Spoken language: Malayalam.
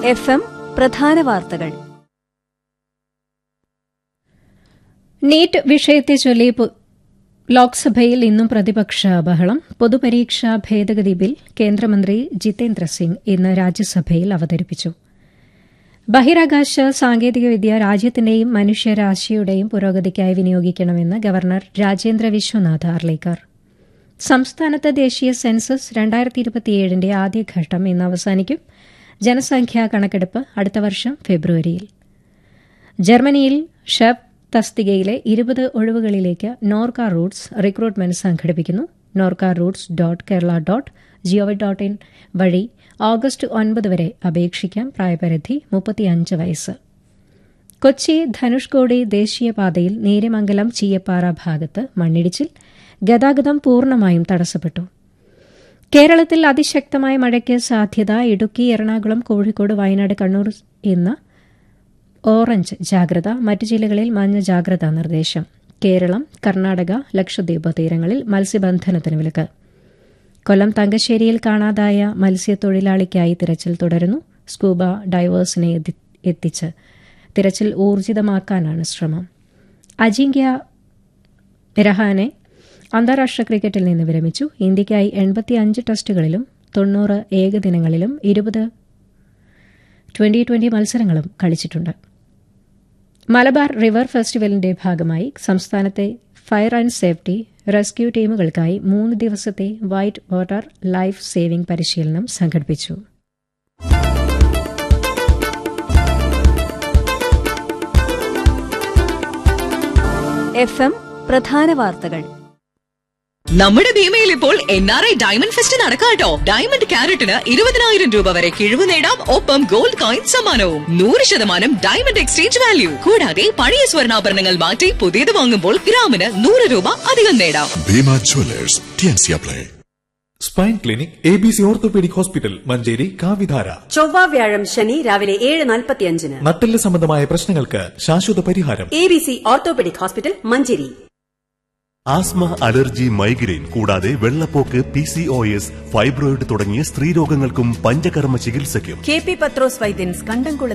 എഫ് എം പ്രധാന വാർത്തകൾ നീറ്റ് വിഷയത്തെ ചൊല്ലി പു- ലോക്സഭയിൽ ഇന്നും പ്രതിപക്ഷ ബഹളം പൊതുപരീക്ഷാ ഭേദഗതി ബിൽ കേന്ദ്രമന്ത്രി ജിതേന്ദ്ര സിംഗ് ഇന്ന് രാജ്യസഭയിൽ അവതരിപ്പിച്ചു ബഹിരാകാശ സാങ്കേതികവിദ്യ രാജ്യത്തിന്റെയും മനുഷ്യരാശിയുടെയും പുരോഗതിക്കായി വിനിയോഗിക്കണമെന്ന് ഗവർണർ രാജേന്ദ്ര വിശ്വനാഥ് ആർലേക്കർ സംസ്ഥാനത്ത് ദേശീയ സെൻസസ് രണ്ടായിരത്തി ഇരുപത്തിയേഴിന്റെ ആദ്യഘട്ടം ഇന്ന് അവസാനിക്കും ജനസംഖ്യാ കണക്കെടുപ്പ് അടുത്ത വർഷം ഫെബ്രുവരിയിൽ ജർമ്മനിയിൽ ഷെഫ് തസ്തികയിലെ ഇരുപത് ഒഴിവുകളിലേക്ക് നോർക്ക റൂട്ട്സ് റിക്രൂട്ട്മെന്റ് സംഘടിപ്പിക്കുന്നു Norka roots dot Kerala dot gov dot in വഴി ഓഗസ്റ്റ് ഒൻപത് വരെ അപേക്ഷിക്കാം പ്രായപരിധി മുപ്പത്തിയഞ്ച് വയസ്സ് കൊച്ചി ധനുഷ്കോടി ദേശീയപാതയിൽ നേര്യമംഗലം ചീയപ്പാറ ഭാഗത്ത് മണ്ണിടിച്ചിൽ ഗതാഗതം പൂർണ്ണമായും തടസ്സപ്പെട്ടു കേരളത്തിൽ അതിശക്തമായ മഴയ്ക്ക് സാധ്യത ഇടുക്കി എറണാകുളം കോഴിക്കോട് വയനാട് കണ്ണൂർ ഇന്ന് ഓറഞ്ച് ജാഗ്രത മറ്റ് ജില്ലകളിൽ മഞ്ഞ ജാഗ്രതാ നിർദ്ദേശം കേരളം കർണാടക ലക്ഷദ്വീപ് തീരങ്ങളിൽ മത്സ്യബന്ധനത്തിന് വിലക്ക് കൊല്ലം തങ്കശ്ശേരിയിൽ കാണാതായ മത്സ്യത്തൊഴിലാളിക്കായി തിരച്ചിൽ തുടരുന്നു സ്കൂബ ഡൈവേഴ്സിനെ എത്തി- എത്തിച്ച് തിരച്ചിൽ ഊർജിതമാക്കാനാണ് ശ്രമം അജിങ്ക്യ രഹാനെ അന്താരാഷ്ട്ര ക്രിക്കറ്റിൽ നിന്ന് വിരമിച്ചു ഇന്ത്യയ്ക്കായി എൺപത്തിയഞ്ച് ടെസ്റ്റുകളിലും തൊണ്ണൂറ് ഏകദിനങ്ങളിലും ഇരുപത് ട്വന്റി ട്വന്റി മത്സരങ്ങളും കളിച്ചിട്ടുണ്ട് മലബാർ റിവർ ഫെസ്റ്റിവലിന്റെ ഭാഗമായി സംസ്ഥാനത്തെ ഫയർ ആൻഡ് സേഫ്റ്റി റെസ്ക്യൂ ടീമുകൾക്കായി മൂന്ന് ദിവസത്തെ വൈറ്റ് വാട്ടർ ലൈഫ് സേവിംഗ് പരിശീലനം സംഘടിപ്പിച്ചു എഫ് എം പ്രധാന വാർത്തകൾ നമ്മുടെ ഭീമയിൽ ഇപ്പോൾ N R I diamond fest നടക്കാട്ടോ ഡയമണ്ട് ക്യാരറ്റിന് ഇരുപതിനായിരം രൂപ വരെ കിഴിവ് നേടാം ഒപ്പം ഗോൾഡ് കോയിൻ സമ്മാനവും നൂറ് ശതമാനം ഡയമണ്ട് എക്സ്ചേഞ്ച് വാല്യൂ കൂടാതെ പഴയ സ്വർണ്ണാഭരണങ്ങൾ മാറ്റി പുതിയത് വാങ്ങുമ്പോൾ ഗ്രാമിന് നൂറ് രൂപ അധികം നേടാം Bima Jewelers, TNC Play. Spine clinic A B C orthopaedic hospital Manjeri കാവിധാര ചൊവ്വ വ്യാഴം ശനി രാവിലെ ഏഴ് നാൽപ്പത്തിയഞ്ചിന് നട്ടെല്ല് സംബന്ധമായ പ്രശ്നങ്ങൾക്ക് ശാശ്വത പരിഹാരം A B C orthopaedic hospital Manjeri asthma allergy migraine കൂടാതെ വെള്ളപ്പോക്ക് P C O S fibroid തുടങ്ങിയ സ്ത്രീരോഗങ്ങൾക്കും പഞ്ചകർമ്മ ചികിത്സയ്ക്കും കെ പി പത്രോസ് വൈദ്യൻസ് കണ്ടംകുള